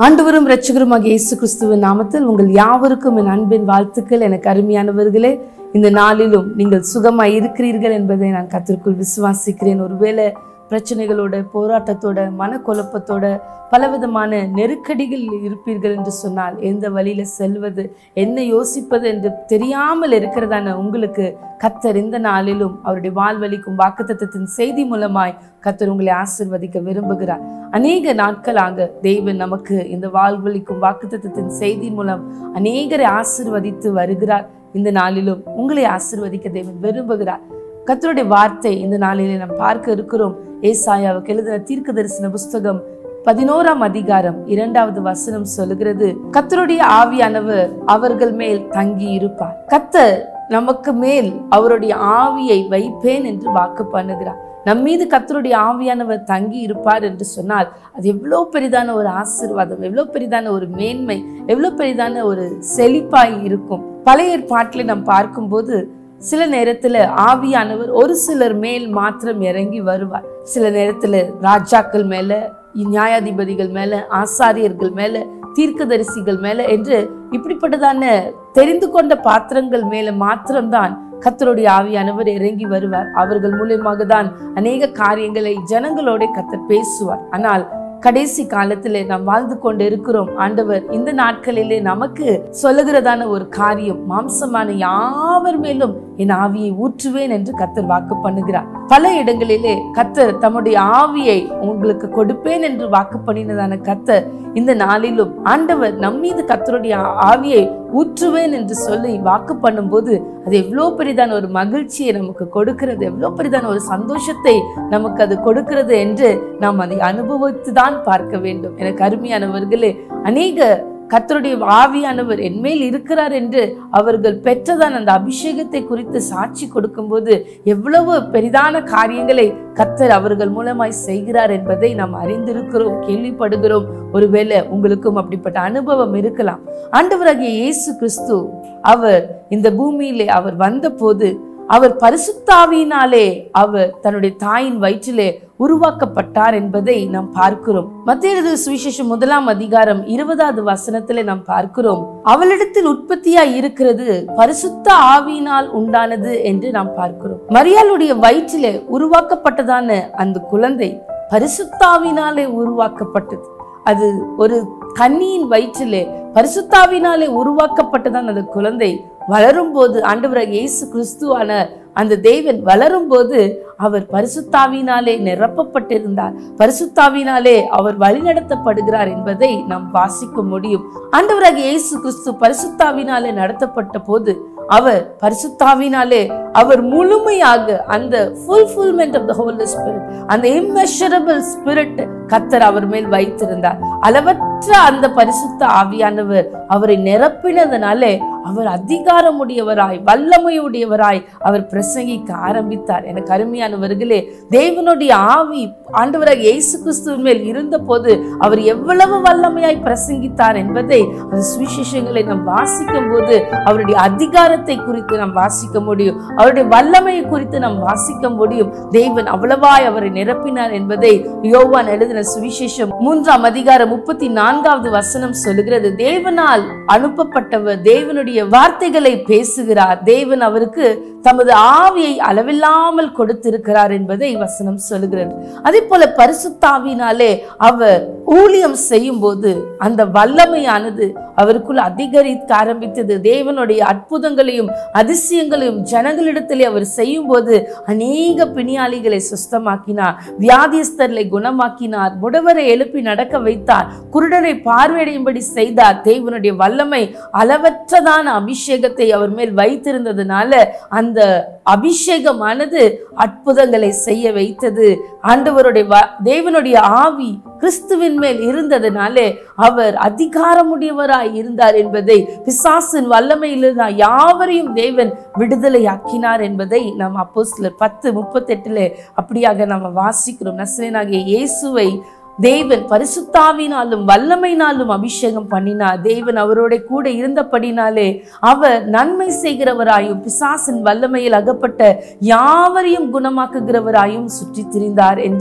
ஆண்டவரும் இரட்சகருமாக இயேசு கிறிஸ்துவின் நாமத்தில் உங்கள் யாவருக்கும் என் அன்பின் வாழ்த்துக்கள் எனக்கு அருமையானவர்களே இந்த நாளிலும் நீங்கள் சுகமாய் இருக்கிறீர்கள் என்பதை நான் கத்திற்குள் விசுவாசிக்கிறேன் ஒருவேளை பிரச்சனைகளோட போராட்டத்தோட மனக்குழப்பத்தோட பலவிதமான நெருக்கடிகள் இருப்பீர்கள் என்று சொன்னால் எந்த வழியில செல்வது என்ன யோசிப்பது என்று தெரியாமல் இருக்கிறதான உங்களுக்கு கத்தர் இந்த நாளிலும் அவருடைய வாழ்வழிக்கும் வாக்குத்தத்தத்தின் செய்தி மூலமாய் கத்தர் உங்களை ஆசிர்வதிக்க விரும்புகிறார் அநேக நாட்களாக தேவன் நமக்கு இந்த வாழ்வழிக்கும் வாக்குத்தத்தத்தின் செய்தி மூலம் அநேகரை ஆசிர்வதித்து வருகிறார் இந்த நாளிலும் உங்களை ஆசிர்வதிக்க தேவன் விரும்புகிறார் கத்தருடைய வார்த்தை இந்த நாளிலே நாம் பார்க்க இருக்கிறோம் ஏசாயாவுக்கு எழுதின தீர்க்க தரிசன புஸ்தகம் பதினோராம் அதிகாரம் இரண்டாவது வசனம் சொல்லுகிறது கத்தருடைய ஆவியானவர் அவர்கள் மேல் தங்கி இருப்பார் கத்தர் நமக்கு மேல் அவருடைய ஆவியை வைப்பேன் என்று வாக்கு பண்ணுகிறார் நம் மீது கத்தருடைய ஆவியானவர் தங்கி இருப்பார் என்று சொன்னால் அது எவ்வளோ பெரிதான ஒரு ஆசீர்வாதம் எவ்வளோ பெரிதான ஒரு மேன்மை எவ்வளோ பெரிதான ஒரு செழிப்பாய் இருக்கும் பழைய ஏற்பாட்டில் நாம் பார்க்கும்போது சில நேரத்துல ஆவியானவர் ஒரு சிலர் மேல் மாத்திரம் இறங்கி வருவார் சில நேரத்துல ராஜாக்கள் மேல நியாயாதிபதிகள் மேல ஆசாரியர்கள் மேல தீர்க்கதரிசிகள் மேல என்று இப்படிப்பட்டதான தெரிந்து கொண்ட பாத்திரங்கள் மேல மாத்திரம்தான் கத்தருடைய ஆவியானவர் இறங்கி வருவார் அவர்கள் மூலியமாக தான் அநேக காரியங்களை ஜனங்களோட கத்தர் பேசுவார் ஆனால் கடைசி காலத்திலே நாம் வாழ்ந்து கொண்டு இருக்கிறோம் ஆண்டவர் இந்த நாட்களிலே நமக்கு சொல்லுகிறதான ஒரு காரியம் மாம்சமான யாவர் மேலும் என் ஆவியை ஊற்றுவேன் என்று கத்தர் வாக்கு பண்ணுகிறார் பல இடங்களிலே கத்தர் தம்முடைய ஆவியை உங்களுக்கு கொடுப்பேன் என்று வாக்கு பண்ணினதான கத்தர் இந்த நாளிலும் ஆண்டவர் நம் மீது கத்தருடைய ஆவியை ஊற்றுவேன் என்று சொல்லி வாக்கு பண்ணும்போது அது எவ்வளோ பெரிதான ஒரு மகிழ்ச்சியை நமக்கு கொடுக்கிறது எவ்வளோ பெரிதான ஒரு சந்தோஷத்தை நமக்கு அது கொடுக்கிறது என்று நாம் அதை அனுபவித்து தான் பார்க்க வேண்டும் எனக்கு அருமையானவர்களே அநேக கத்தருடைய ஆவியானவர் என்மேல் இருக்கிறார் என்று அவர்கள் பெற்றதான் அந்த அபிஷேகத்தை குறித்து சாட்சி கொடுக்கும்போது எவ்வளவு பெரிதான காரியங்களை கத்தர் அவர்கள் மூலமாய் செய்கிறார் என்பதை நாம் அறிந்திருக்கிறோம் கேள்விப்படுகிறோம் ஒருவேளை உங்களுக்கும் அப்படிப்பட்ட அனுபவம் இருக்கலாம் ஆண்டவராகிய இயேசு கிறிஸ்து அவர் இந்த பூமியிலே அவர் வந்தபோது அவர் பரிசுத்தாவியினாலே அவர் தன்னுடைய தாயின் வயிற்றிலே உருவாக்கப்பட்டார் என்பதை நாம் பார்க்கிறோம் மத்திய சுவிசேஷம் முதலாம் அதிகாரம் இருபதாவது வசனத்திலே நாம் பார்க்கிறோம் அவளிடத்தில் உற்பத்தியா இருக்கிறது பரிசுத்த ஆவியினால் உண்டானது என்று நாம் பார்க்கிறோம் மரியாளுடைய வயிற்றிலே உருவாக்கப்பட்டதான அந்த குழந்தை பரிசுத்தாவினாலே உருவாக்கப்பட்டது அது ஒரு கன்னியின் வயிற்றிலே பரிசுத்தாவினாலே உருவாக்கப்பட்டதான் அந்த குழந்தை வளரும் போது ஆண்டவராக இயேசு கிறிஸ்துவான அந்த தேவன் வளரும் போது அவர் பரிசுத்தாவினாலே நிரப்பப்பட்டிருந்தார் பரிசுத்தாவினாலே அவர் வழிநடத்தப்படுகிறார் என்பதை நாம் வாசிக்க முடியும் ஆண்டவராக இயேசு கிறிஸ்து பரிசுத்தாவினாலே நடத்தப்பட்ட போது அவர் பரிசுத்தாவினாலே அவர் முழுமையாக அந்த fulfilment of the holy spirit அந்த இம்மெஷரபிள் ஸ்பிரிட் கத்தர் அவர் மேல் வைத்திருந்தார் அளவற்ற அந்த பரிசுத்த ஆவியானவர் அவரை நிரப்பினதுனாலே அவர் அதிகாரமுடையவராய் வல்லமையுடையவராய் அவர் பிரசங்கிக்க ஆரம்பித்தார் எனக்கு அருமையானவர்களே தேவனுடைய ஆவி ஆண்டவராக இயேசு கிறிஸ்துவின் மேல் இருந்த போது அவர் எவ்வளவு வல்லமையாய் பிரசங்கித்தார் என்பதை அந்த சுவிசேஷங்களை நாம் வாசிக்கும் போது அவருடைய அதிகாரத்தை குறித்து நாம் வாசிக்க முடியும் அவருடைய வல்லமையை குறித்து நாம் வாசிக்க முடியும் தேவன் அவ்வளவாய் அவரை நிரப்பினார் என்பதை யோவான் எழுதின சுவிசேஷம் மூன்றாம் அதிகாரம் முப்பத்தி நான்காவது வசனம் சொல்லுகிறது தேவனால் அனுப்பப்பட்டவர் தேவனுடைய வார்த்தைகளை பேசுகிறார் தேவன் அவருக்கு தமது ஆவியை அளவில்லாமல் கொடுத்திருக்கிறார் என்பதை வசனம் சொல்லுகிறது அதே போல பரிசுத்தாவினாலே அவர் ஊழியம் செய்யும் போது அந்த வல்லமையானது அவருக்குள் அதிகரிக்க ஆரம்பித்தது தேவனுடைய அற்புதங்களையும் அதிசயங்களையும் ஜனங்களிடத்திலே அவர் செய்யும் போது அநேக பிணியாளிகளை சுஸ்தமாக்கினார் வியாதிஸ்தர்களை குணமாக்கினார் முடவரை எழுப்பி நடக்க வைத்தார் குருடரை பார்வையடையும்படி செய்தார் தேவனுடைய வல்லமை அளவற்றதான அபிஷேகத்தை அவர் மேல் வைத்திருந்ததுனால அந்த அபிஷேகமானது அற்புதங்களை செய்ய வைத்தது ஆண்டவருடைய தேவனுடைய ஆவி கிறிஸ்துவின் மேல் இருந்ததுனாலே அவர் அதிகாரமுடையவராய் இருந்தார் என்பதை பிசாசின் வல்லமையிலிருந்து யாவரையும் தேவன் விடுதலையாக்கினார் என்பதை நாம் அப்போ சிலர் பத்து முப்பத்தெட்டுல அப்படியாக நாம் வாசிக்கிறோம் நசரேனாகிய இயேசுவை தேவன் பரிசுத்தாவினாலும் வல்லமையினாலும் அபிஷேகம் பண்ணினார் தேவன் அவரோட கூட இருந்தபடினாலே அவர் நன்மை செய்கிறவராயும் பிசாசின் வல்லமையில் அகப்பட்ட யாவரையும் குணமாக்குகிறவராயும் சுற்றி திரிந்தார் என்று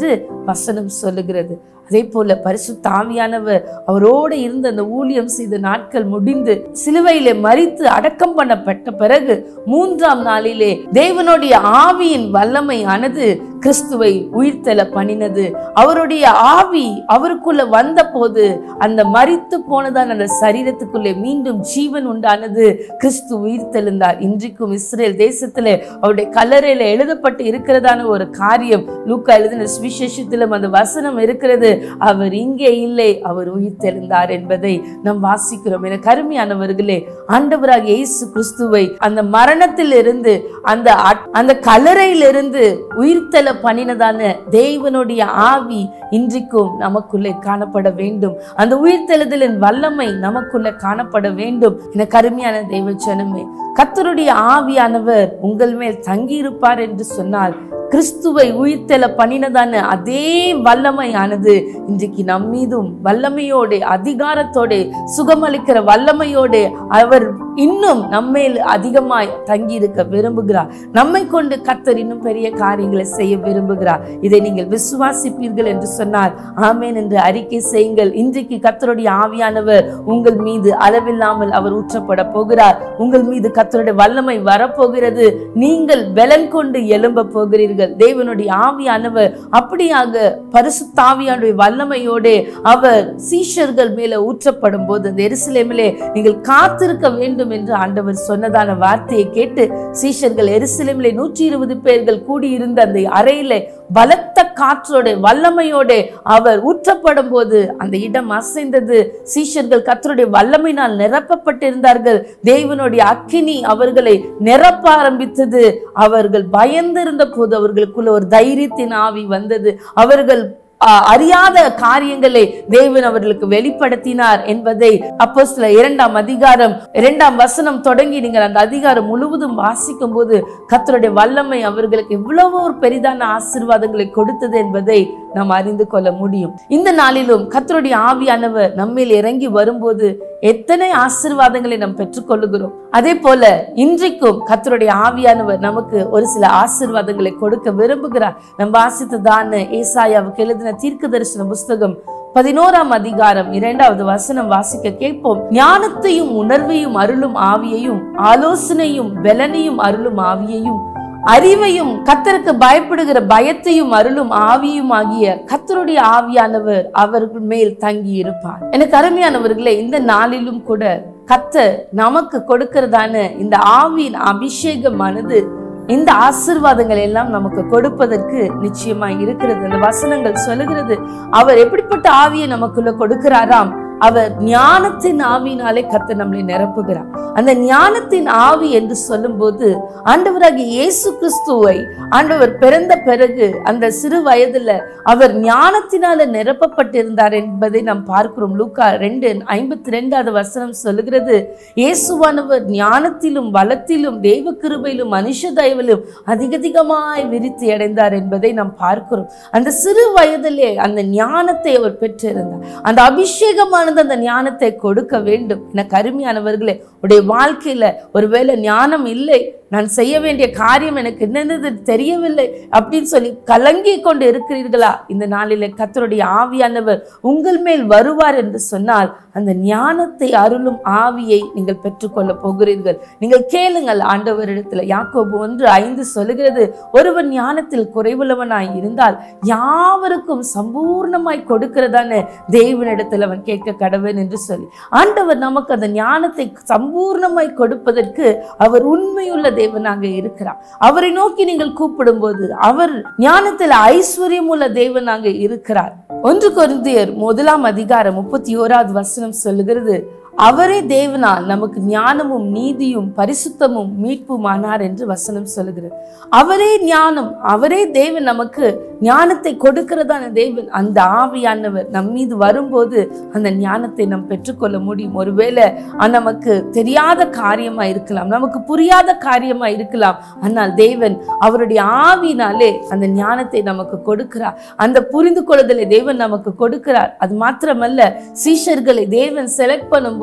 வசனம் சொல்லுகிறது அதே போல பரிசுத்த ஆவியானவர் அவரோடு இருந்த அந்த ஊழியம் செய்த நாட்கள் முடிந்து சிலுவையிலே மறித்து அடக்கம் பண்ணப்பட்ட பிறகு மூன்றாம் நாளிலே தேவனுடைய ஆவியின் வல்லமையானது கிறிஸ்துவை உயிர்த்தெழ பண்ணினது அவருடைய ஆவி அவருக்குள்ள வந்த போது அந்த மரித்து போனதான அந்த சரீரத்துக்குள்ளே மீண்டும் ஜீவன் உண்டானது கிறிஸ்து உயிர்த்தெழுந்தார் இன்றைக்கும் இஸ்ரேல் தேசத்திலே அவருடைய கல்லறையில எழுதப்பட்டு இருக்கிறதான ஒரு காரியம் லூக்கா எழுதின சுவிசேஷத்திலும் அந்த வசனம் இருக்கிறது அவர் இங்கே இல்லை அவர் உயிர்த்தெழுந்தார் என்பதை நாம் வாசிக்கிறோம் என கருமையானவர்களே ஆண்டவராக இயேசு கிறிஸ்துவை அந்த மரணத்திலிருந்து அந்த அட்- அந்த கல்லறையிலிருந்து உயிர்த்தெழ பண்ணினதான தேவனுடைய ஆவி இன்றைக்கும் நமக்குள்ளே காணப்பட வேண்டும் அந்த உயிர்த்தெழுதலின் வல்லமை நமக்குள்ள காணப்பட வேண்டும் என கருமையான தெய்வ ஜனமே கர்த்தருடைய ஆவியானவர் உங்கள் மேல் தங்கியிருப்பார் என்று சொன்னால் கிறிஸ்துவை உயிர்த்தெழ பண்ணினதான அதே வல்லமையானது இன்றைக்கு நம் மீதும் வல்லமையோடு அதிகாரத்தோடு சுகமளிக்கிற வல்லமையோடு அவர் இன்னும் நம்மேல் அதிகமாய் தங்கியிருக்க விரும்புகிறார் நம்மை கொண்டு கர்த்தர் இன்னும் பெரிய காரியங்களை செய்ய விரும்புகிறார் இதை நீங்கள் விசுவாசிப்பீர்கள் என்று சொன்னால் ஆமென் என்று அறிக்கை செய்யுங்கள் இன்றைக்கு கர்த்தருடைய ஆவியானவர் உங்கள் மீது அளவில்லாமல் அவர் ஊற்றப்பட போகிறார் உங்கள் மீது கர்த்தருடைய வல்லமை வரப்போகிறது நீங்கள் பலன் கொண்டு எழும்ப போகிறீர்கள் தேவனுடைய ஆவியானவர் அப்படியாக பரிசுத்தாவியானுடைய வல்லமையோடு அவர் சீஷர்கள் மேல ஊற்றப்படும் போது அந்த எருசலேமிலே நீங்கள் காத்திருக்க வேண்டும் என்று ஆண்டவர் சொன்னதான வார்த்தையை கேட்டு சீஷர்கள் எருசலேமிலே நூற்றி இருபது பேர்கள் கூடியிருந்த அந்த அறையிலே பலத்த காற்றோட வல்லமையோட அவர் ஊற்றப்படும் போது அந்த இடம் அசைந்தது சீஷர்கள் கர்த்தருடைய வல்லமையினால் நிரப்பப்பட்டிருந்தார்கள் தேவனுடைய அக்கினி அவர்களை நிரப்ப ஆரம்பித்தது அவர்கள் பயந்திருந்த போது அவர்களுக்குள்ள ஒரு தைரியத்தின் ஆவி வந்தது அவர்கள் ஆ, அறியாத காரியங்களை தேவன் அவர்களுக்கு வெளிப்படுத்தினார் என்பதை அப்போ இரண்டாம் அதிகாரம் இரண்டாம் வசனம் தொடங்கி நீங்கள் அந்த அதிகாரம் முழுவதும் வாசிக்கும் போது கர்த்தருடைய வல்லமை அவர்களுக்கு எவ்வளவோ ஒரு பெரிதான ஆசீர்வாதங்களை கொடுத்தது என்பதை நாம் அறிந்து கொள்ள முடியும் இந்த நாளிலும் கர்த்தருடைய ஆவியானவர் நம்மேல் இறங்கி வரும்போது எத்தனை ஆசீர்வாதங்களை நாம் பெற்றுக்கொள்ளுகிறோம் அதே போல இன்றைக்கும் கர்த்தருடைய ஆவியானவர் நமக்கு ஒரு சில ஆசீர்வாதங்களை கொடுக்க விரும்புகிறார் நாம் வாசித்ததான ஏசாயாவுக்கு எழுதின தீர்க்க தரிசன புஸ்தகம் பதினோராம் அதிகாரம் இரண்டாவது வசனம் வாசிக்க கேட்போம் ஞானத்தையும் உணர்வையும் அருளும் ஆவியையும் ஆலோசனையும் பலனையும் அருளும் ஆவியையும் அறிவையும் கத்தருக்கு பயப்படுகிற பயத்தையும் அருளும் ஆவியும் ஆகிய கத்தருடைய ஆவியானவர் அவர்கள் மேல் தங்கி இருப்பார் எனக்கு அருமையானவர்களே இந்த நாளிலும் கூட கத்தர் நமக்கு கொடுக்கிறதான இந்த ஆவியின் அபிஷேகமானது இந்த ஆசிர்வாதங்கள் எல்லாம் நமக்கு கொடுப்பதற்கு நிச்சயமாய் இருக்கிறது அந்த வசனங்கள் சொல்லுகிறது அவர் எப்படிப்பட்ட ஆவியை நமக்குள்ள கொடுக்கிறாராம் அவர் ஞானத்தின் ஆவியினாலே கர்த்தர் நம்மளை நிரப்புகிறார் அந்த ஞானத்தின் ஆவி என்று சொல்லும்போது ஆண்டவராகிய இயேசு கிறிஸ்துவை ஆண்டவர் பிறந்த பிறகு அந்த சிறு வயதுல அவர் ஞானத்தினால நிரப்பப்பட்டிருந்தார் என்பதை நாம் பார்க்கிறோம் லூக்கா ரெண்டு ஐம்பத்தி ரெண்டாவது வசனம் சொல்லுகிறது இயேசுவானவர் ஞானத்திலும் வளத்திலும் தெய்வ கிருபையிலும் மனுஷ தயவிலும் அதிகதிகமாய் விருத்தி அடைந்தார் என்பதை நாம் பார்க்கிறோம் அந்த சிறு வயதிலே அந்த ஞானத்தை அவர் பெற்றிருந்தார் அந்த அபிஷேகமானது அந்த ஞானத்தை கொடுக்க வேண்டும் என கருமையானவர்களே உடைய வாழ்க்கையில ஒருவேளை ஞானம் இல்லை நான் செய்ய வேண்டிய காரியம் எனக்கு என்னென்னது தெரியவில்லை அப்படின்னு சொல்லி கலங்கி கொண்டு இருக்கிறீர்களா இந்த நாளிலே கர்த்தருடைய ஆவியானவர் உங்கள் மேல் வருவார் என்று சொன்னால் அந்த ஞானத்தை அருளும் ஆவியை நீங்கள் பெற்றுக்கொள்ள போகிறீர்கள் நீங்கள் கேளுங்கள் ஆண்டவரிடத்துல யாக்கோபு ஒன்று ஐந்து சொல்லுகிறது ஒருவன் ஞானத்தில் குறைவுள்ளவனாய் இருந்தால் யாவருக்கும் சம்பூர்ணமாய் கொடுக்கிறதான தேவனிடத்தில் அவன் கேட்க கடவன் என்று சொல்லி ஆண்டவர் நமக்கு அந்த ஞானத்தை சம்பூர்ணமாய் கொடுப்பதற்கு அவர் உண்மையுள்ள தேவனாக இருக்கிறார் அவரை நோக்கி நீங்கள் கூப்பிடும்போது அவர் ஞானத்தில் ஐஸ்வர்யம் உள்ள தேவனாக இருக்கிறார் ஒன்று கொரிந்தியர் முதலாம் அதிகாரம் முப்பத்தி ஓராவது வசனம் சொல்லுகிறது அவரே தேவனால் நமக்கு ஞானமும் நீதியும் பரிசுத்தமும் மீட்புமானார் என்று வசனம் சொல்லுகிறது அவரே ஞானம் அவரே தேவன் நமக்கு ஞானத்தை கொடுக்கிறதான தேவன் அந்த ஆவியானவர் நம் மீது வரும்போது அந்த ஞானத்தை நாம் பெற்றுக்கொள்ள முடியும் ஒருவேளை அது நமக்கு தெரியாத காரியமா இருக்கலாம் நமக்கு புரியாத காரியமா இருக்கலாம் ஆனால் தேவன் அவருடைய ஆவினாலே அந்த ஞானத்தை நமக்கு கொடுக்கிறார் அந்த புரிந்து கொள்ளுதலை தேவன் நமக்கு கொடுக்கிறார் அது மாத்திரமல்ல சீஷர்களை தேவன் செலக்ட் பண்ணும்போது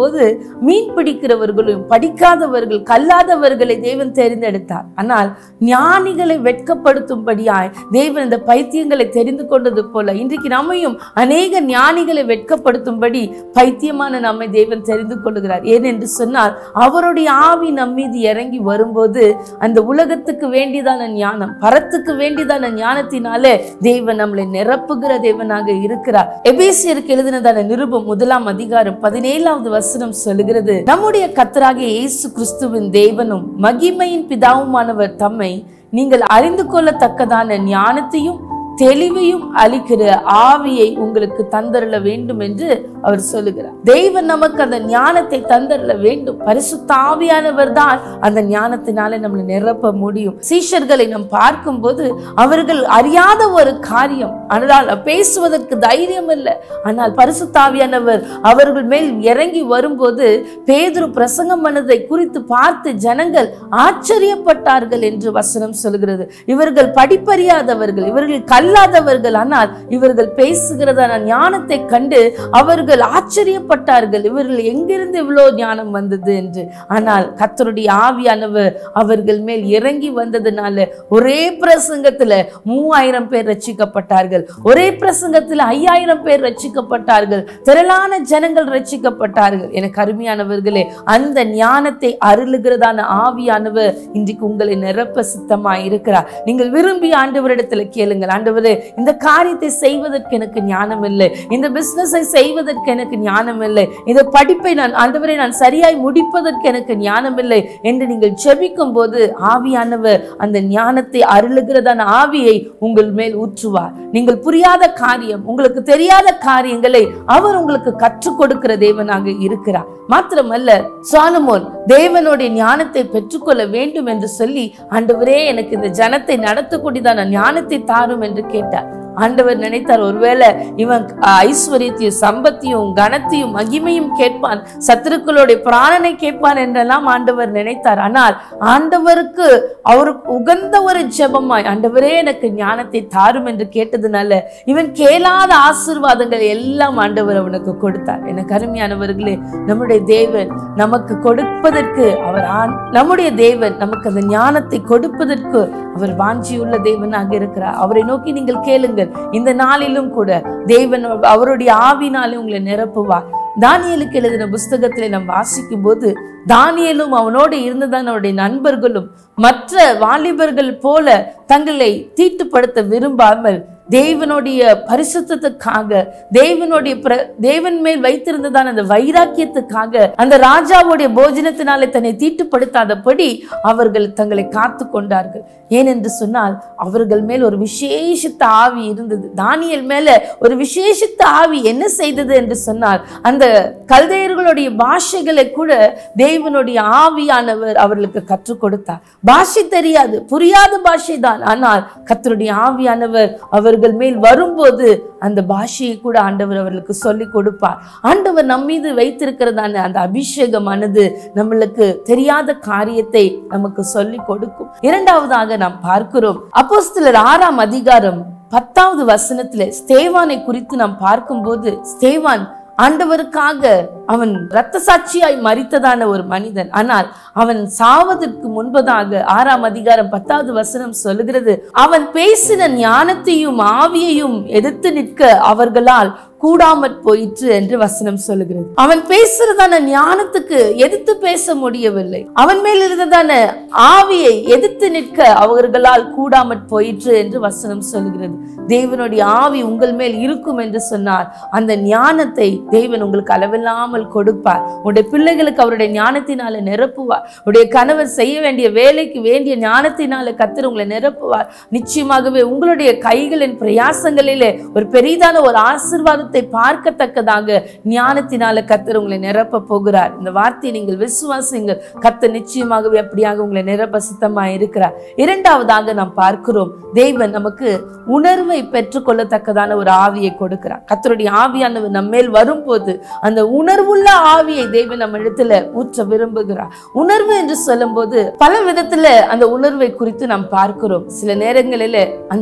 போது மீன் பிடிக்கிறவர்களும் படிக்காதவர்கள் கல்லாதவர்களை தேவன் தெரிந்தெடுத்தார் ஆனால் ஞானிகளை வெட்கப்படுத்தும்படியாய் தேவன் இந்த பைத்தியங்களை தெரிந்து கொண்டது போல இன்றைக்கு நம்மையும் அநேக ஞானிகளை வெட்கப்படுத்தும்படி பைத்தியமான நம்மை தேவன் தெரிந்து கொள்கிறார் ஏனென்று சொன்னால் அவருடைய ஆவி நம் மீது இறங்கி வரும்போது அந்த உலகத்துக்கு வேண்டியதான ஞானம் பரத்துக்கு வேண்டியதான ஞானத்தினாலே தேவன் நம்மளை நிரப்புகிற தேவனாக இருக்கிறார் எபேசியருக்கு எழுதினதான நிருபம் முதலாம் அதிகாரம் பதினேழாவது வசனம் சொல்லுகிறது நம்முடைய கத்தராகிய இயேசு கிறிஸ்துவின் தேவனும் மகிமையின் பிதாவுமானவர் தம்மை நீங்கள் அறிந்து கொள்ளத்தக்கதான ஞானத்தையும் தெளிவையும் அளிக்கிற ஆவியை உங்களுக்கு தந்தருள வேண்டும் என்று அவர் சொல்லுகிறார் தெய்வன் நமக்கு அந்த ஞானத்தை தந்தருள வேண்டும் பரிசுத்த ஆவியானவர் தான் அந்த ஞானத்தினாலே நம்மளை நிரப்ப முடியும் சீஷர்களை நாம் பார்க்கும்போது அவர்கள் அறியாத ஒரு காரியம் ஆனால் பேசுவதற்கு தைரியம் இல்லை ஆனால் பரிசுத்த ஆவியானவர் அவர்கள் மேல் இறங்கி வரும்போது பேதுரு பிரசங்கம் பண்ணதை குறித்து பார்த்து ஜனங்கள் ஆச்சரியப்பட்டார்கள் என்று வசனம் சொல்கிறது இவர்கள் படிப்பறியாதவர்கள் இவர்கள் கல்லாதவர்கள் ஆனால் இவர்கள் பேசுகிறதான ஞானத்தை கண்டு அவர்கள் ஆச்சரியப்பட்டார்கள் இவர்கள் எங்கிருந்து இவ்வளவு ஞானம் வந்தது என்று ஆனால் கர்த்தருடைய ஆவியானவர் அவர்கள் மேல் இறங்கி வந்ததுனால ஒரே பிரசங்கத்துல மூவாயிரம் பேர் ரட்சிக்கப்பட்டார்கள் ஒரே பிரசங்கத்துல ஐயாயிரம் பேர் ரட்சிக்கப்பட்டார்கள் திரளான ஜனங்கள் ரட்சிக்கப்பட்டார்கள் எனக்கு அருமையானவர்களே அந்த ஞானத்தை அருளுகிறதான ஆவியானவர் இன்றைக்கு உங்களை நிரப்ப சித்தமாய் இருக்கிறார் நீங்கள் விரும்பி ஆண்டவரிடத்துல கேளுங்கள் ஆண்டவரே இந்த காரியத்தை செய்வதற்கு எனக்கு ஞானம் இல்லை இந்த பிசினஸை செய்வதற்கு எனக்கு ஞானம் இல்லை இந்த படிப்பை நான் ஆண்டவரை நான் சரியாய் முடிப்பதற்கு எனக்கு ஞானம் இல்லை என்று நீங்கள் ஜெபிக்கும் போது ஆவியானவர் அந்த ஞானத்தை அருளுகிறதான ஆவியை உங்கள் மேல் ஊற்றுவார் நீங்கள் புரியாத காரியம் உங்களுக்கு தெரியாத காரியங்களை அவர் உங்களுக்கு கற்றுக் கொடுக்கிற தேவனாக இருக்கிறார் மாத்திரமல்ல சாலமோன் தேவனுடைய ஞானத்தை பெற்றுக்கொள்ள வேண்டும் என்று சொல்லி ஆண்டவரே எனக்கு இந்த ஜனத்தை நடத்தக்கூடியதான ஞானத்தை தாரும் என்று கேட்டார் ஆண்டவர் நினைத்தார் ஒருவேளை இவன் ஐஸ்வர்யத்தையும் சம்பத்தையும் கனத்தையும் மகிமையும் கேட்பான் சத்துருக்களுடைய பிராணனை கேட்பான் என்றெல்லாம் ஆண்டவர் நினைத்தார் ஆனால் ஆண்டவருக்கு அவருக்கு உகந்த ஒரு ஜெபமாய் ஆண்டவரே எனக்கு ஞானத்தை தாரும் என்று கேட்டதுனால இவன் கேளாத ஆசீர்வாதங்கள் எல்லாம் ஆண்டவர் அவனுக்கு கொடுத்தார் எனக்கு அருமையானவர்களே நம்முடைய தேவன் நமக்கு கொடுப்பதற்கு அவர் ஆண்- நம்முடைய தேவன் நமக்கு அந்த ஞானத்தை கொடுப்பதற்கு அவர் வாஞ்சியுள்ள தேவனாக இருக்கிறார் அவரை நோக்கி நீங்கள் கேளுங்கள் இந்த நாளிலும் கூட தேவன் அவருடைய ஆவினாலே உங்களை நிரப்புவார் தானியேலுக்கு எழுதின புஸ்தகத்திலே நாம் வாசிக்கும் போது தானியேலும் அவனோடு இருந்ததான அவருடைய நண்பர்களும் மற்ற வாலிபர்கள் போல தங்களை தீட்டுப்படுத்த விரும்பாமல் தேவனுடைய பரிசுத்தத்துக்காக தேவனுடைய பிர- தேவன் மேல் வைத்திருந்ததான அந்த வைராக்கியத்துக்காக அந்த ராஜாவுடைய போஜனத்தினாலே தன்னை தீட்டுப்படுத்தாதபடி அவர்கள் தங்களை காத்து கொண்டார்கள் ஏனென்று சொன்னால் அவர்கள் மேல் ஒரு விசேஷித்த ஆவி இருந்தது தானியல் மேல ஒரு விசேஷித்த ஆவி என்ன செய்தது என்று சொன்னால் அந்த கல்தையர்களுடைய பாஷைகளை கூட தேவனுடைய ஆவியானவர் அவர்களுக்கு கற்றுக் கொடுத்தார் பாஷை தெரியாது புரியாத பாஷை தான் ஆனால் கர்த்தருடைய ஆவியானவர் அவர்கள் மேல் வரும்போது அந்த பாஷையை கூட ஆண்டவர் அவர்களுக்கு சொல்லிக் கொடுப்பார் ஆண்டவர் நம் மீது வைத்திருக்கிறதான அந்த அபிஷேகமானது நம்மளுக்கு தெரியாத காரியத்தை நமக்கு சொல்லிக் கொடுக்கும் இரண்டாவதாக நாம் பார்க்கிறோம் அப்போஸ்தலர் ஆறாம் அதிகாரம் பத்தாவது வசனத்துல ஸ்தேவானை குறித்து நாம் பார்க்கும்போது ஸ்தேவான் ஆண்டவருக்காக அவன் இரத்த சாட்சியாய் மரித்ததான ஒரு மனிதன் ஆனால் அவன் சாவதற்கு முன்பதாக ஆறாம் அதிகாரம் பத்தாவது வசனம் சொல்லுகிறது அவன் பேசின ஞானத்தையும் ஆவியையும் எதிர்த்து நிற்க அவர்களால் கூடாமற் போயிற்று என்று வசனம் சொல்லுகிறது அவன் பேசுறதான ஞானத்துக்கு எதிர்த்து பேச முடியவில்லை அவன் மேல் இருந்ததான ஆவியை எதிர்த்து நிற்க அவர்களால் கூடாமற் போயிற்று என்று வசனம் சொல்லுகிறது தேவனுடைய ஆவி உங்கள் மேல் இருக்கும் என்று சொன்னார் அந்த ஞானத்தை தேவன் உங்களுக்கு அளவில்லாமல் கொடுப்பார் உடைய பிள்ளைகளுக்கு அவருடைய ஞானத்தினால நிரப்புவார் உடைய கணவர் செய்ய வேண்டிய வேலைக்கு வேண்டிய ஞானத்தினால கத்தர் உங்களை நிரப்புவார் நிச்சயமாகவே உங்களுடைய கைகளின் பிரயாசங்களிலே ஒரு பெரிதான ஒரு ஆசிர்வாதத்தை பார்க்கத்தக்கதாக ஞானத்தினால கத்தர் உங்களை நிரப்ப போகிறார் இந்த வார்த்தையை நீங்கள் விசுவாசிங்கள் கத்தர் நிச்சயமாகவே அப்படியாக உங்களை நிரப்ப சித்தமாய் இருக்கிறார் இரண்டாவதாக நாம் பார்க்கிறோம் தேவன் நமக்கு உணர்வை பெற்றுக்கொள்ளத்தக்கதான ஒரு ஆவியை கொடுக்கிறார் கத்தருடைய ஆவியானவர் நம்ம மேல் வரும்போது அந்த உணர்வுள்ள ஆவியை தேவன் நம்ம இடத்துல ஊற்ற விரும்புகிறார் உணர்வு என்று சொல்லும்போது பல விதத்துல அந்த உணர்வை குறித்து நாம் பார்க்கிறோம் சில நேரங்களில அந்த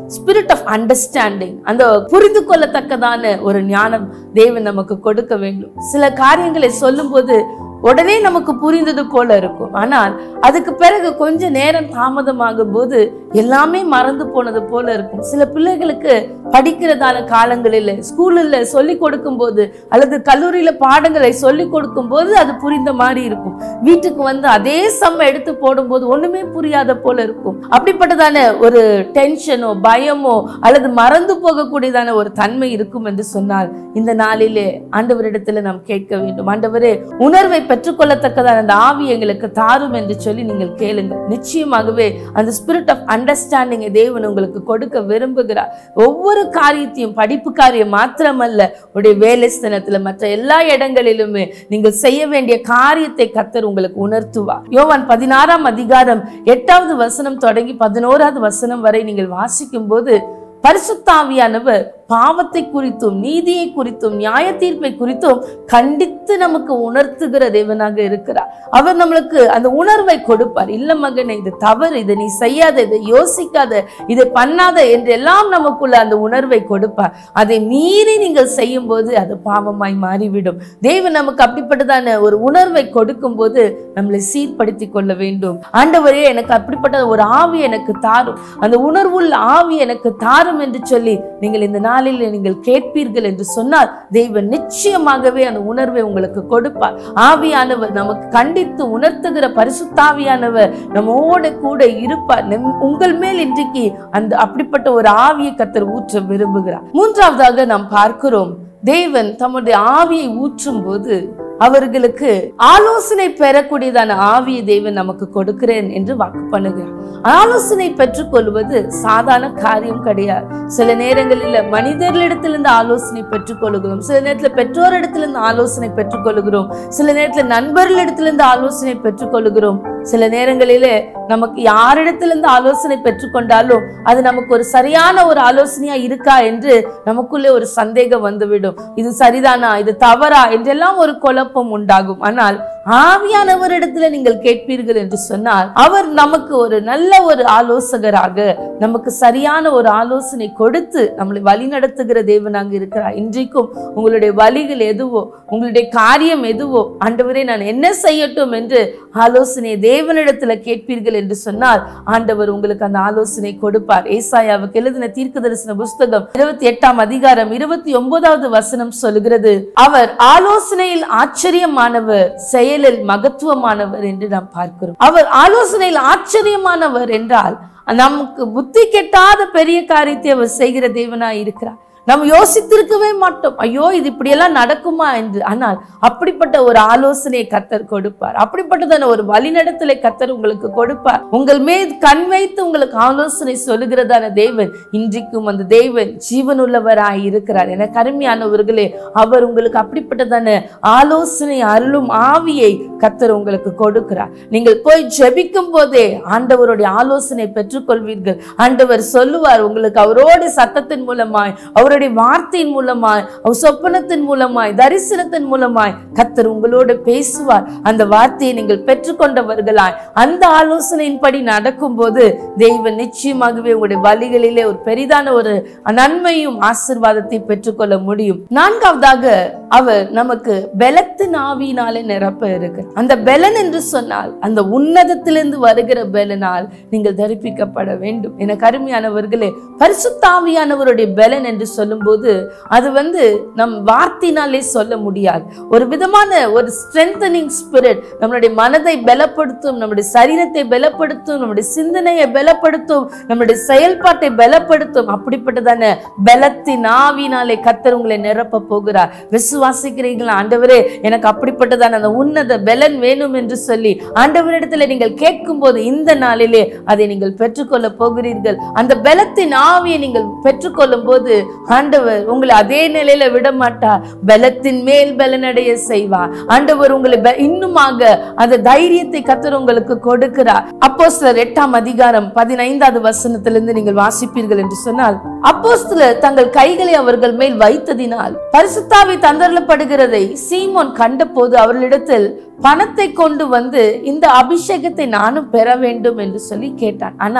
ஸ்பிரிட் ஆஃப் அண்டர்ஸ்டாண்டிங் அந்த புரிந்து கொள்ளத்தக்கதான ஒரு ஞானம் தேவன் நமக்கு கொடுக்க வேண்டும் சில காரியங்களை சொல்லும்போது உடனே நமக்கு புரிந்தது போல இருக்கும் ஆனால் அதுக்கு பிறகு கொஞ்ச நேரம் தாமதமாகும் போது எல்லாமே மறந்து போனது போல இருக்கும் சில பிள்ளைகளுக்கு படிக்கிறதான காலங்களில் ஸ்கூலில் சொல்லி கொடுக்கும் போது அல்லது கல்லூரியில பாடங்களை சொல்லி கொடுக்கும் போது அது புரிந்த மாதிரி இருக்கும் வீட்டுக்கு வந்து அதே சம்ம எடுத்து போடும்போது ஒண்ணுமே புரியாத போல இருக்கும் அப்படிப்பட்டதான ஒரு டென்ஷனோ பயமோ அல்லது மறந்து போகக்கூடியதான ஒரு தன்மை இருக்கும் என்று சொன்னால் இந்த நாளிலே ஆண்டவரிடத்துல நாம் கேட்க வேண்டும் ஆண்டவரே உணர்வை பெற்றுக்கொள்ளத்தக்கதான அந்த ஆவி எங்களுக்கு தாரும் என்று சொல்லி நீங்கள் கேளுங்க நிச்சயமாகவே அந்த ஸ்பிரிட் ஆஃப் அண்டர்ஸ்டாண்டிங்கை தேவன் உங்களுக்கு கொடுக்க விரும்புகிறார் ஒவ்வொரு காரியத்தையும் படிப்பு காரியம் மாத்திரமல்ல உடைய வேலை ஸ்தலத்துல மற்ற எல்லா இடங்களிலுமே நீங்கள் செய்ய வேண்டிய காரியத்தை கத்தர் உங்களுக்கு உணர்த்துவார் யோவான் பதினாறாம் அதிகாரம் எட்டாவது வசனம் தொடங்கி பதினோராவது வசனம் வரை நீங்கள் வாசிக்கும் போது பரிசுத்தாவியானவர் பாவத்தை குறித்தும் நீதியை குறித்தும் நியாய தீர்ப்பை குறித்தும் கண்டித்து நமக்கு உணர்த்துகிற தேவனாக இருக்கிறார் அவர் நம்மளுக்கு அந்த உணர்வை கொடுப்பார் இல்ல மகனே இது தவறு இதை நீ செய்யாத இதை யோசிக்காத இதை பண்ணாத என்றெல்லாம் நமக்குள்ள அந்த உணர்வை கொடுப்பார் அதை மீறி நீங்கள் செய்யும் போது அது பாவமாய் மாறிவிடும் தேவன் நமக்கு அப்படிப்பட்டதான ஒரு உணர்வை கொடுக்கும் போது நம்மளை சீர்படுத்தி கொள்ள வேண்டும் ஆண்டவரே எனக்கு அப்படிப்பட்ட ஒரு ஆவி எனக்கு தாரும் அந்த உணர்வுள்ள ஆவி எனக்கு தாரும் என்று சொல்லி நீங்கள் இந்த நாளில் நீங்கள் கேட்பீர்கள் என்று சொன்னால் தெய்வன் நிச்சயமாகவே அந்த உணர்வை உங்களுக்கு கொடுப்பார் ஆவியானவர் நமக்கு கண்டித்து உணர்த்துகிற பரிசுத்தாவியானவர் நம்மோட கூட இருப்பார் நம்- உங்கள் மேல் இன்றைக்கு அந்த அப்படிப்பட்ட ஒரு ஆவியை கத்தர் ஊற்ற விரும்புகிறார் மூன்றாவதாக நாம் பார்க்கிறோம் தேவன் தம்முடைய ஆவியை ஊற்றும் போது அவர்களுக்கு ஆலோசனை பெறக்கூடியதான ஆவியை தேவன் நமக்கு கொடுக்கிறேன் என்று வாக்கு பண்ணுகிறார் ஆலோசனை பெற்றுக்கொள்வது சாதாரண காரியம் கிடையாது சில நேரங்களில் மனிதர்களிடத்திலிருந்து ஆலோசனை பெற்றுக்கொள்கிறோம் சில நேரத்தில் பெற்றோரிடத்திலிருந்து ஆலோசனை பெற்றுக்கொள்கிறோம் சில நேரத்தில் நண்பர்களிடத்திலிருந்து ஆலோசனை பெற்றுக்கொள்கிறோம் சில நேரங்களிலே நமக்கு யாரிடத்திலிருந்து ஆலோசனை பெற்றுக்கொண்டாலும் அது நமக்கு ஒரு சரியான ஒரு ஆலோசனையா இருக்கா என்று நமக்குள்ளே ஒரு சந்தேகம் வந்துவிடும் இது சரிதானா இது தவறா என்றெல்லாம் ஒரு குழப்பம் உண்டாகும் ஆனால் ஆவியானவரிடத்துல நீங்கள் கேட்பீர்கள் என்று சொன்னால் அவர் நமக்கு ஒரு நல்ல ஒரு ஆலோசகராக நமக்கு சரியான ஒரு ஆலோசனை கொடுத்து நம்மளை வழி நடத்துகிற தேவனாக இருக்கிறார் இன்றைக்கும் உங்களுடைய வழிகள் எதுவோ உங்களுடைய காரியம் எதுவோ ஆண்டவரே நான் என்ன செய்யட்டும் என்று ஆலோசனை தேவனிடத்துல கேட்பீர்கள் என்று சொன்னால் ஆண்டவர் உங்களுக்கு அந்த ஆலோசனை கொடுப்பார் ஏசாயாவுக்கு எழுதின தீர்க்க தரிசன புஸ்தகம் இருபத்தி எட்டாம் அதிகாரம் இருபத்தி ஒன்பதாவது வசனம் சொல்கிறது அவர் ஆலோசனையில் ஆச்சரியமானவர் செயலில் மகத்துவமானவர் என்று நாம் பார்க்கிறோம் அவர் ஆலோசனையில் ஆச்சரியமானவர் என்றால் நமக்கு புத்தி கெட்டாத பெரிய காரியத்தை அவர் செய்கிற தேவனாய் இருக்கிறார் நாம் யோசித்திருக்கவே மாட்டோம் ஐயோ இது இப்படியெல்லாம் நடக்குமா என்று ஆனால் அப்படிப்பட்ட ஒரு ஆலோசனையை கத்தர் கொடுப்பார் அப்படிப்பட்டதான ஒரு வழிநடத்தலை கத்தர் உங்களுக்கு கொடுப்பார் உங்கள் மேல் கண் வைத்து உங்களுக்கு ஆலோசனை சொல்லுகிறதான தேவன் இன்றைக்கும் அந்த தேவன் ஜீவனுள்ளவராய் இருக்கிறார் என கருமையானவர்களே அவர் உங்களுக்கு அப்படிப்பட்டதான ஆலோசனை அருளும் ஆவியை கத்தர் உங்களுக்கு கொடுக்கிறார் நீங்கள் போய் ஜெபிக்கும் போதே ஆண்டவருடைய ஆலோசனை பெற்றுக்கொள்வீர்கள் ஆண்டவர் சொல்லுவார் உங்களுக்கு அவரோட சத்தத்தின் மூலமாய் அவருடைய வார்த்தையின் மூலமாய் அவர் சொப்பனத்தின் மூலமாய் தரிசனத்தின் மூலமாய் கத்தர் உங்களோடு பேசுவார் அந்த வார்த்தையை நீங்கள் பெற்றுக்கொண்டவர்களாய் அந்த ஆலோசனையின்படி நடக்கும்போது தெய்வம் நிச்சயமாகவே உங்களுடைய வழிகளிலே ஒரு பெரிதான ஒரு நன்மையும் ஆசிர்வாதத்தை பெற்றுக்கொள்ள முடியும் நான்காவதாக அவர் நமக்கு பலத்தின் ஆவியினாலே நிரப்ப இருக்கு அந்த பலன் என்று சொன்னால் அந்த உன்னதத்திலிருந்து வருகிற பலனால் நீங்கள் தரிப்பிக்கப்பட வேண்டும் என கருமையானவர்களே பரிசுத்தாவியானவருடைய பலன் என்று சொல்லும்போது அது வந்து நம் வார்த்தையினாலே சொல்ல முடியாது ஒரு விதமான ஒரு ஸ்ட்ரென்தனிங் ஸ்பிரிட் நம்மளுடைய மனதை பலப்படுத்தும் நம்முடைய சரீரத்தை பலப்படுத்தும் நம்முடைய சிந்தனையை பலப்படுத்தும் நம்முடைய செயல்பாட்டை பலப்படுத்தும் அப்படிப்பட்டதான பலத்தின் ஆவினாலே கத்தர் உங்களை நிரப்ப போகிறார் விசுவாசிக்கிறீங்களா ஆண்டவரே எனக்கு அப்படிப்பட்டதான அந்த உன்னத பலன் வேணும் என்று சொல்லி ஆண்டவரிடத்துல நீங்கள் கேட்கும் போது இந்த நாளிலே அதை நீங்கள் பெற்றுக்கொள்ள போகிறீர்கள் அந்த பலத்தின் ஆவியை நீங்கள் பெற்றுக்கொள்ளும் போது ஆண்டவர் உங்களை அதே நிலையில விட மாட்டார் பலத்தின் மேல் பலனடைய செய்வார் ஆண்டவர் உங்களை ப- இன்னுமாக அந்த தைரியத்தை கத்தர் உங்களுக்கு கொடுக்கிறார் அப்போஸ்தலர் எட்டாம் அதிகாரம் பதினைந்தாவது வசனத்திலிருந்து நீங்கள் வாசிப்பீர்கள் என்று சொன்னால் அப்போஸ்தலர் தங்கள் கைகளை அவர்கள் மேல் வைத்ததினால் பரிசுத்தாவி தந்தரப்படுகிறதை சீமோன் கண்டபோது அவர்களிடத்தில் பணத்தை கொண்டு வந்து இந்த அபிஷேகத்தை நானும் பெற வேண்டும் என்று சொல்லி கேட்டான் ஆனால்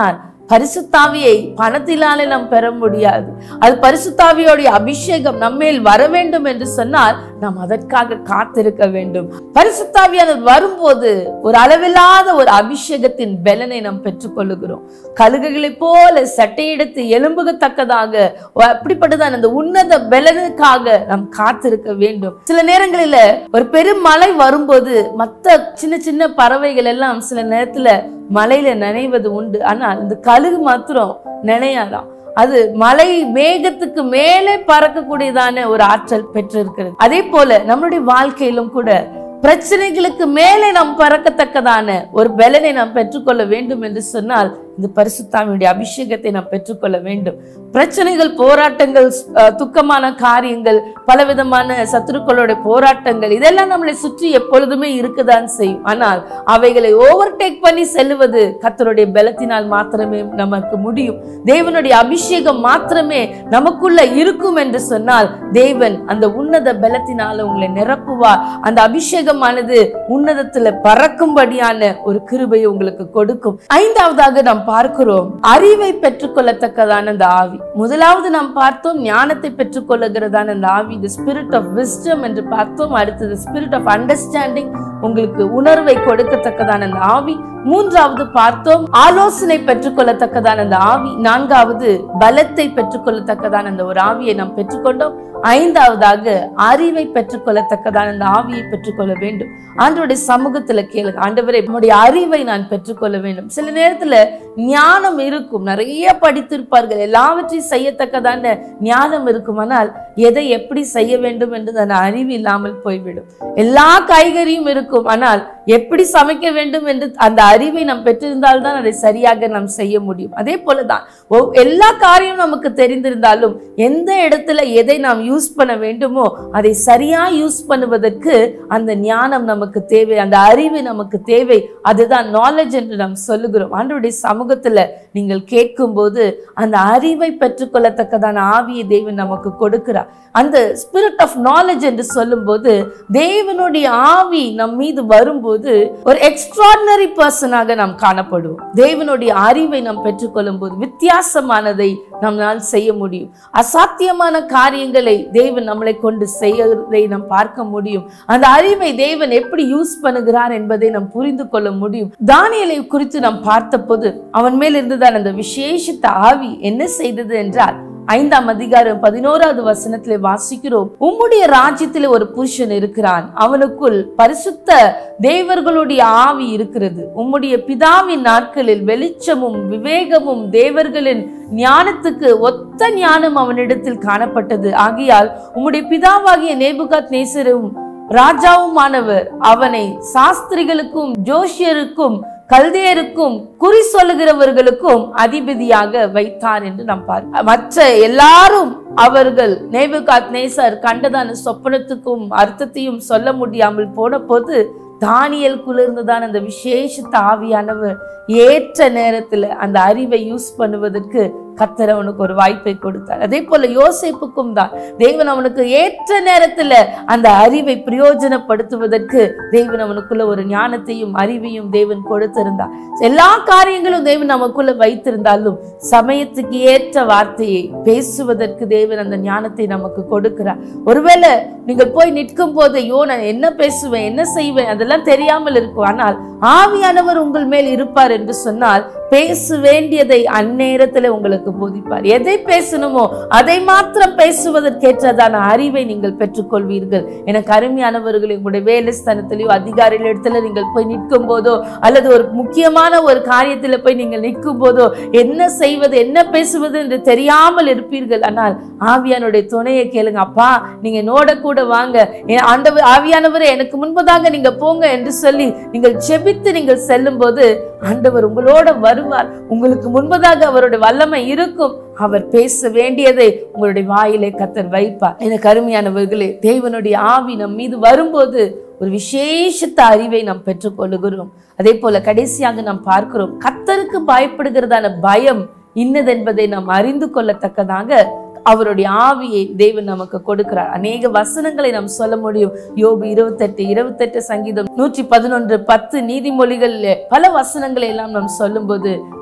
பரிசுத்தாவியை பணத்தினாலே நாம் பெற முடியாது அது பரிசுத்தாவியோடைய அபிஷேகம் நம்மேல் வர வேண்டும் என்று சொன்னால் நாம் அதற்காக காத்திருக்க வேண்டும் பரிசுத்தாவியானது வரும்போது ஒரு அளவில்லாத ஒரு அபிஷேகத்தின் பலனை நாம் பெற்றுக்கொள்ளுகிறோம் கழுகுகளைப் போல சட்டையெடுத்து எலும்புகத்தக்கதாக அப்படிப்பட்டதான் அந்த உன்னத பலனுக்காக நாம் காத்திருக்க வேண்டும் சில நேரங்களில ஒரு பெரும் மழை வரும்போது மத்த சின்ன சின்ன பறவைகள் எல்லாம் சில நேரத்துல மலையில நனைவது உண்டு ஆனால் இந்த கழுகு மாத்திரம் நினையாதாம் அது மலை மேகத்துக்கு மேலே பறக்கக்கூடியதான ஒரு ஆற்றல் பெற்றிருக்கிறது அதே போல நம்மளுடைய வாழ்க்கையிலும் கூட பிரச்சனைகளுக்கு மேலே நாம் பறக்கத்தக்கதான ஒரு பலனை நாம் பெற்றுக்கொள்ள வேண்டும் என்று சொன்னால் இந்த பரிசுத்தாவினுடைய அபிஷேகத்தை நாம் பெற்றுக்கொள்ள வேண்டும் பிரச்சனைகள் போராட்டங்கள் அஹ், துக்கமான காரியங்கள் பலவிதமான சத்துருக்களோட போராட்டங்கள் இதெல்லாம் நம்மளை சுற்றி எப்பொழுதுமே இருக்குதான் செய்யும் ஆனால் அவைகளை ஓவர்டேக் பண்ணி செல்லுவது கர்த்தருடைய பலத்தினால் மாத்திரமே நமக்கு முடியும் தேவனுடைய அபிஷேகம் மாத்திரமே நமக்குள்ள இருக்கும் என்று சொன்னால் தேவன் அந்த உன்னத பலத்தினால உங்களை நிரப்புவார் அந்த அபிஷேகமானது உன்னதத்துல பறக்கும்படியான ஒரு கிருபையை உங்களுக்கு கொடுக்கும் ஐந்தாவதாக நாம் பார்க்கிறோம் அறிவை பெற்றுக்கொள்ளத்தக்கதான அந்த ஆவி முதலாவது நாம் பார்த்தோம் ஞானத்தை பெற்றுக்கொள்ளுகிறதான அந்த ஆவி the ஸ்பிரிட் ஆஃப் wisdom என்று பார்த்தோம் அடுத்தது ஸ்பிரிட் ஆஃப் அண்டர்ஸ்டாண்டிங் உங்களுக்கு உணர்வை கொடுக்கத்தக்கதான அந்த ஆவி மூன்றாவது பார்த்தோம் ஆலோசனை பெற்றுக்கொள்ளத்தக்கதான அந்த ஆவி நான்காவது பலத்தை பெற்றுக்கொள்ளத்தக்கதான அந்த ஒரு ஆவியை நாம் பெற்றுக்கொண்டோம் ஐந்தாவதாக அறிவை பெற்றுக்கொள்ளத்தக்கதான அந்த ஆவியை பெற்றுக்கொள்ள வேண்டும் ஆண்டவருடைய சமூகத்துல கேளுங்க ஆண்டவரே நம்முடைய அறிவை நான் பெற்றுக்கொள்ள வேண்டும் சில நேரத்துல ஞானம் இருக்கும் நிறைய படித்திருப்பார்கள் எல்லாவற்றையும் செய்யத்தக்கதான ஞானம் இருக்கும் ஆனால் எதை எப்படி செய்ய வேண்டும் என்று அந்த அறிவு இல்லாமல் போய்விடும் எல்லா காய்கறியும் இருக்கும் ஆனால் எப்படி சமைக்க வேண்டும் என்று அந்த அறிவை நாம் பெற்றிருந்தால் தான் அதை சரியாக நாம் செய்ய முடியும் அதே போலதான் ஒவ்- எல்லா காரியம் நமக்கு தெரிந்திருந்தாலும் எந்த இடத்துல எதை நாம் யூஸ் பண்ண வேண்டுமோ அதை சரியா யூஸ் பண்ணுவதற்கு அந்த ஞானம் நமக்கு தேவை அந்த அறிவு நமக்கு தேவை அதுதான் நாலேஜ் என்று நாம் சொல்லுகிறோம் ஆண்டவருடைய சமூகத்துல நீங்கள் கேட்கும்போது அந்த அறிவை பெற்றுக்கொள்ளத்தக்கதான ஆவியை தேவன் நமக்கு கொடுக்கிறார் அந்த ஸ்பிரிட் ஆஃப் நாலேஜ் என்று சொல்லும்போது தேவனுடைய ஆவி நம் மீது வரும்போது ஒரு எக்ஸ்ட்ராடினரி பர்சனாக நாம் காணப்படுவோம் தேவனுடைய அறிவை நாம் பெற்றுக்கொள்ளும் போது வித்தியாசமானதை நம்மால் செய்ய முடியும் அசாத்தியமான காரியங்களை தேவன் நம்மளை கொண்டு செய்யறதை நாம் பார்க்க முடியும் அந்த அறிவை தேவன் எப்படி யூஸ் பண்ணுகிறார் என்பதை நாம் புரிந்து கொள்ள முடியும் தானியலை குறித்து நாம் பார்த்தபோது அவன் மேல் இருந்ததான அந்த விசேஷித்த ஆவி என்ன செய்தது என்றால் ஐந்தாம் அதிகாரம் பதினோராவது வசனத்திலே வாசிக்கிறோம் உம்முடைய ராஜ்யத்திலே ஒரு புருஷன் இருக்கிறான் அவனுக்குள் பரிசுத்த தேவர்களுடைய ஆவி இருக்கிறது உம்முடைய பிதாவின் நாட்களில் வெளிச்சமும் விவேகமும் தேவர்களின் ஞானத்துக்கு ஒத்த ஞானம் அவனிடத்தில் காணப்பட்டது ஆகையால் உம்முடைய பிதாவாகிய நேபுகாத் நேசரும் ராஜாவுமானவர் அவனை சாஸ்திரிகளுக்கும் ஜோஷியருக்கும் கல்தேயருக்கும் குறி சொல்லுகிறவர்களுக்கும் அதிபதியாக வைத்தார் என்று நாம் பார்க்கிறோம் மற்ற எல்லாரும் அவர்கள் நேபுகாத் நேசர் கண்டதான சொப்பனத்துக்கும் அர்த்தத்தையும் சொல்ல முடியாமல் போன போது தானியல் குளிர்ந்ததான அந்த விசேஷித்த ஆவியானவர் ஏற்ற நேரத்துல அந்த அறிவை யூஸ் பண்ணுவதற்கு கத்தர் அவனுக்கு ஒரு வாய்ப்பை கொடுத்தார் அதே போல யோசேப்புக்கும் தான் தேவன் அவனுக்கு ஏற்ற நேரத்துல அந்த அறிவை பிரயோஜனப்படுத்துவதற்கு தேவன் அவனுக்குள்ள ஒரு ஞானத்தையும் அறிவையும் தேவன் கொடுத்திருந்தார் எல்லா காரியங்களும் தேவன் நமக்குள்ள வைத்திருந்தாலும் சமயத்துக்கு ஏற்ற வார்த்தையை பேசுவதற்கு தேவன் அந்த ஞானத்தை நமக்கு கொடுக்கிறார் ஒருவேளை நீங்கள் போய் நிற்கும் போது ஐயோ நான் என்ன பேசுவேன் என்ன செய்வேன் அதெல்லாம் தெரியாமல் இருக்கும் ஆனால் ஆவியானவர் உங்கள் மேல் இருப்பார் என்று சொன்னால் பேச வேண்டியதை அந்நேரத்துல உங்களுக்கு போதிப்பார் எதை பேசணுமோ அதை மாத்திரம் பேசுவதற்கேற்றதான அறிவை நீங்கள் பெற்றுக்கொள்வீர்கள் எனக்கு அருமையானவர்களை உங்களுடைய வேலை ஸ்தானத்திலேயோ அதிகாரிகள் இடத்துல நீங்கள் போய் நிற்கும் போதோ அல்லது ஒரு முக்கியமான ஒரு காரியத்துல போய் நீங்கள் நிற்கும் போதோ என்ன செய்வது என்ன பேசுவது என்று தெரியாமல் இருப்பீர்கள் ஆனால் ஆவியானுடைய துணையை கேளுங்க அப்பா நீங்க நோட கூட வாங்க என் ஆண்டவர் ஆவியானவரே எனக்கு முன்பதாக நீங்க போங்க என்று சொல்லி நீங்கள் செபித்து நீங்கள் செல்லும் போது ஆண்டவர் உங்களோட வருவார் உங்களுக்கு முன்பதாக அவருடைய வல்லமை இருக்கும் அவர் பேச வேண்டியதை உங்களுடைய வாயிலே கத்தர் வைப்பார் எனக்கு அருமையானவர்களே தேவனுடைய ஆவி நம் மீது வரும்போது ஒரு விசேஷத்த அறிவை நாம் பெற்றுக்கொள்ளுகிறோம் அதே போல கடைசியாக நாம் பார்க்கிறோம் கத்தருக்கு பயப்படுகிறதான பயம் இன்னதென்பதை நாம் அறிந்து கொள்ளத்தக்கதாக அவருடைய ஆவியை தேவன் நமக்கு கொடுக்கிறார் அநேக வசனங்களை நாம் சொல்ல முடியும் யோபு இருபத்தெட்டு இருபத்தெட்டு சங்கீதம் நூற்றி பதினொன்று பத்து நீதிமொழிகள் பல வசனங்களை எல்லாம் நாம் சொல்லும்போது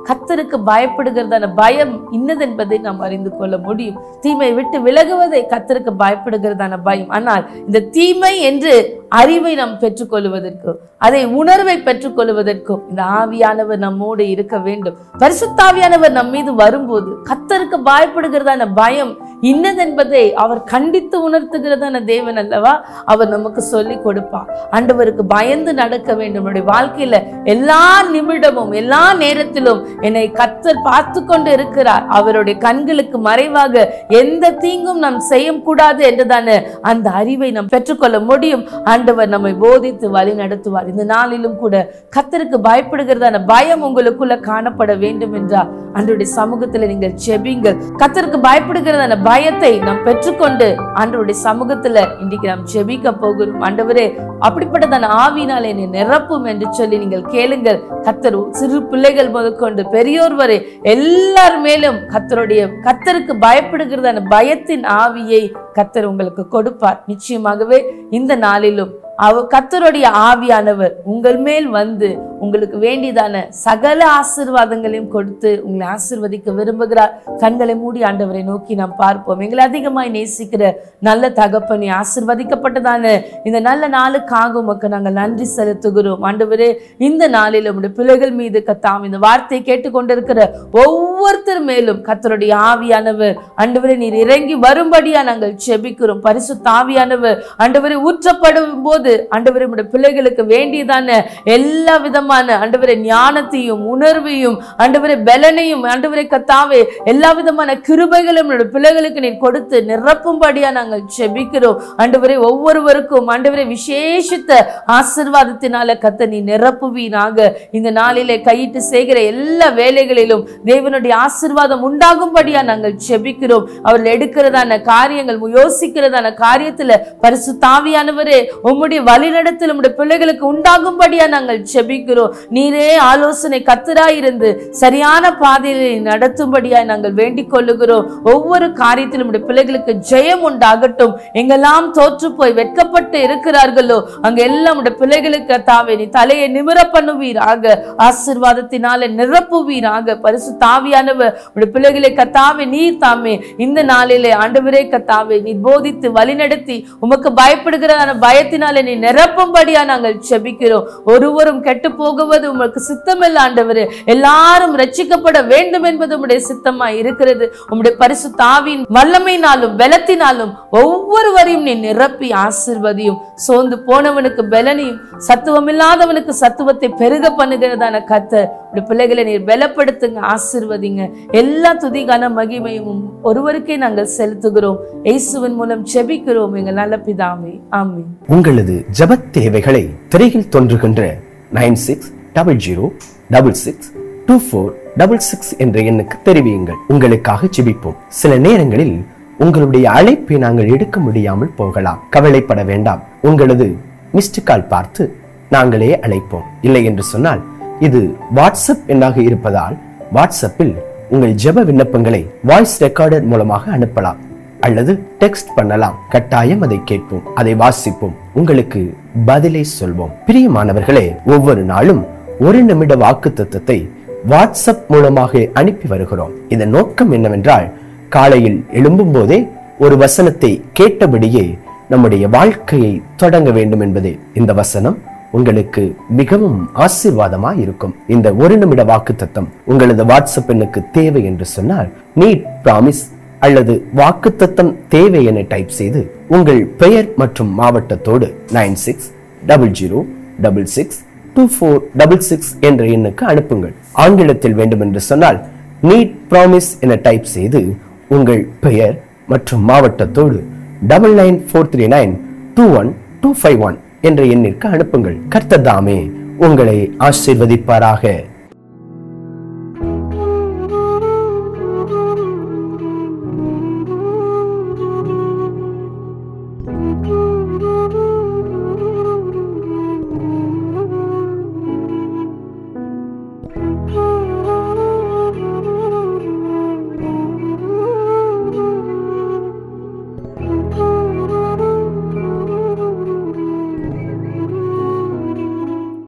கத்தருக்கு பயப்படுகிறதான பயம் இன்னதென்பதை நாம் அறிந்து கொள்ள முடியும் தீமை விட்டு விலகுவதை கத்தருக்கு பயப்படுகிறதான பயம் ஆனால் இந்த தீமை என்று அறிவை நாம் பெற்றுக்கொள்வதற்கும் அதை உணர்வை பெற்றுக்கொள்வதற்கும் இந்த ஆவியானவர் நம்மோடு இருக்க வேண்டும் பரிசுத்தாவியானவர் நம் மீது வரும்போது கத்தருக்கு பயப்படுகிறதான பயம் இன்னதென்பதை அவர் கண்டித்து உணர்த்துகிறதான தேவன் அல்லவா அவர் நமக்கு சொல்லி கொடுப்பார் ஆண்டவருக்கு பயந்து நடக்க வேண்டும் நம்முடைய வாழ்க்கையில எல்லா நிமிடமும் எல்லா நேரத்திலும் என்னை கத்தர் பார்த்து கொண்டு இருக்கிறார் அவருடைய கண்களுக்கு மறைவாக எந்த தீங்கும் நாம் செய்ய கூடாது என்றதான அந்த அறிவை நாம் பெற்றுக்கொள்ள முடியும் ஆண்டவர் நம்மை போதித்து வழி நடத்துவார் இந்த நாளிலும் கூட கத்தருக்கு பயப்படுகிறதான பயம் உங்களுக்குள்ள காணப்பட வேண்டும் என்றால் அன்றைய சமூகத்துல நீங்கள் செபிங்கள் கத்தருக்கு பயப்படுகிறதான பயத்தை நாம் பெற்றுக்கொண்டு ஆண்டவருடைய சமூகத்துல இன்றைக்கு நாம் ஜெபிக்க போகிறோம் ஆண்டவரே அப்படிப்பட்டதான ஆவினால் என்னை நிரப்பும் என்று சொல்லி நீங்கள் கேளுங்கள் கத்தர் சிறு பிள்ளைகள் முதற்கொண்டு பெரியோர் வரை எல்லார் மேலும் கத்தருடைய கத்தருக்கு பயப்படுகிறதான பயத்தின் ஆவியை கத்தர் உங்களுக்கு கொடுப்பார் நிச்சயமாகவே இந்த நாளிலும் அவ கத்தருடைய ஆவியானவர் உங்கள் மேல் வந்து உங்களுக்கு வேண்டியதான சகல ஆசீர்வாதங்களையும் கொடுத்து உங்களை ஆசீர்வதிக்க விரும்புகிறார் கண்களை மூடி ஆண்டவரை நோக்கி நாம் பார்ப்போம் எங்களை அதிகமாய் நேசிக்கிற நல்ல தகப்பனி ஆசீர்வதிக்கப்பட்டதான இந்த நல்ல நாளுக்காக உமக்கு நாங்கள் நன்றி செலுத்துகிறோம் ஆண்டவரே இந்த நாளில் உடைய பிள்ளைகள் மீது கத்தாம் இந்த வார்த்தையை கேட்டுக்கொண்டிருக்கிற ஒவ்வொருத்தர் மேலும் கத்தருடைய ஆவியானவர் ஆண்டவரே நீர் இறங்கி வரும்படியா நாங்கள் செபிக்கிறோம் பரிசு தாவியானவர் ஆண்டவரை ஊற்றப்படும் போது ஆண்டவரே உடைய பிள்ளைகளுக்கு வேண்டியதான எல்லா விதமான ஆண்டவரே ஞானத்தையும் உணர்வையும் ஆண்டவரே பலனையும் ஆண்டவரே கத்தாவே எல்லா விதமான கிருபைகளும் உடைய பிள்ளைகளுக்கு நீர் கொடுத்து நிரப்பும்படியா நாங்கள் செபிக்கிறோம் ஆண்டவரே ஒவ்வொருவருக்கும் ஆண்டவரே விசேஷித்த ஆசிர்வாதத்தினால கத்த நீ நிரப்புவீனாக இந்த நாளிலே கையிட்டு செய்கிற எல்லா வேலைகளிலும் தேவனுடைய ஆசிர்வாதம் உண்டாகும்படியா நாங்கள் செபிக்கிறோம் அவர்கள் எடுக்கிறதான காரியங்கள் யோசிக்கிறதான காரியத்துல பரிசு தாவியானவரே உம்முடைய வழிநடத்தில் உம்முடைய பிள்ளைகளுக்கு உண்டாகும்படியா நாங்கள் செபிக்கிறோம் நீரே ஆலோசனை கத்தராயிருந்து சரியான பாதையில் நடத்தும்படியா நாங்கள் வேண்டிக் கொள்ளுகிறோம் ஒவ்வொரு காரியத்திலும் உம்முடைய பிள்ளைகளுக்கு ஜெயம் உண்டாகட்டும் எங்கெல்லாம் தோற்று போய் வெட்கப்பட்டு இருக்கிறார்களோ அங்க எல்லாம் உடைய பிள்ளைகளுக்கு தாவே நீ தலையை நிமிர பண்ணுவீராக ஆசிர்வாதத்தினால நிரப்புவீராக பரிசு தாவியானவர் உடைய பிள்ளைகளை கத்தாவே நீர் தாமே இந்த நாளிலே ஆண்டவரே கத்தாவே நீ போதித்து வழிநடத்தி உமக்கு பயப்படுகிறதான பயத்தினாலே நீ நிரப்பும்படியா நாங்கள் செபிக்கிறோம் ஒருவரும் கெட்டு போகுவது உமக்கு சித்தமில்ல ஆண்டவரே எல்லாரும் ரட்சிக்கப்பட வேண்டும் என்பது உம்முடைய சித்தமா இருக்கிறது உம்முடைய பரிசு தாவின் வல்லமையினாலும் பலத்தினாலும் ஒவ்வொருவரையும் நீ நிரப்பி ஆசிர்வதியும் சோர்ந்து போனவனுக்கு பலனையும் சத்துவமில்லாதவனுக்கு சத்துவத்தை பெருக பண்ணுகிறதான கத்த உடைய பிள்ளைகளை நீர் பலப்படுத்துங்க ஆசிர்வதிங்க எல்லா துதிகான மகிமையும் ஒருவருக்கே நாங்கள் செலுத்துகிறோம் இயேசுவின் மூலம் செபிக்கிறோம் எங்கள் நல்ல பிதாமே ஆமென் உங்களது ஜெபத் தேவைகளை திரையில் தோன்றுகின்ற nine six double zero double six two four double six என்ற எண்ணுக்கு தெரிவியுங்கள் உங்களுக்காக ஜெபிப்போம் சில நேரங்களில் உங்களுடைய அழைப்பை நாங்கள் எடுக்க முடியாமல் போகலாம் கவலைப்பட வேண்டாம் உங்களது மிஸ்டு கால் பார்த்து நாங்களே அழைப்போம் இல்லை என்று சொன்னால் இது வாட்ஸ்அப் எண்ணாக இருப்பதால் வாட்ஸ்அப்பில் உங்கள் ஜெப விண்ணப்பங்களை வாய்ஸ் ரெக்கார்டர் மூலமாக அனுப்பலாம் அல்லது டெக்ஸ்ட் பண்ணலாம் கட்டாயம் அதை கேட்போம் அதை வாசிப்போம் உங்களுக்கு பதிலை சொல்வோம் பிரியமானவர்களே ஒவ்வொரு நாளும் ஒரு நிமிட வாக்கு தத்துவத்தை வாட்ஸ்அப் மூலமாக அனுப்பி வருகிறோம் இதன் நோக்கம் என்னவென்றால் காலையில் எழும்பும் போதே ஒரு வசனத்தை கேட்டபடியே நம்முடைய வாழ்க்கையை தொடங்க வேண்டும் என்பதே இந்த வசனம் உங்களுக்கு மிகவும் ஆசீர்வாதமா இருக்கும் இந்த ஒரு நிமிட வாக்கு தத்தம் உங்களது வாட்ஸ்அப் எண்ணுக்கு தேவை என்று சொன்னால் நீட் ப்ராமிஸ் அல்லது வாக்குத்தத்தம் தேவை என டைப் செய்து உங்கள் பெயர் மற்றும் மாவட்டத்தோடு nine six double zero double six two four double six என்ற எண்ணுக்கு அனுப்புங்கள் ஆங்கிலத்தில் வேண்டும் என்று சொன்னால் நீட் ப்ராமிஸ் என டைப் செய்து உங்கள் பெயர் மற்றும் மாவட்டத்தோடு double nine four three nine two one two five one என்ற எண்ணிற்கு அனுப்புங்கள் கர்த்தர் தாமே உங்களை ஆசீர்வதிப்பாராக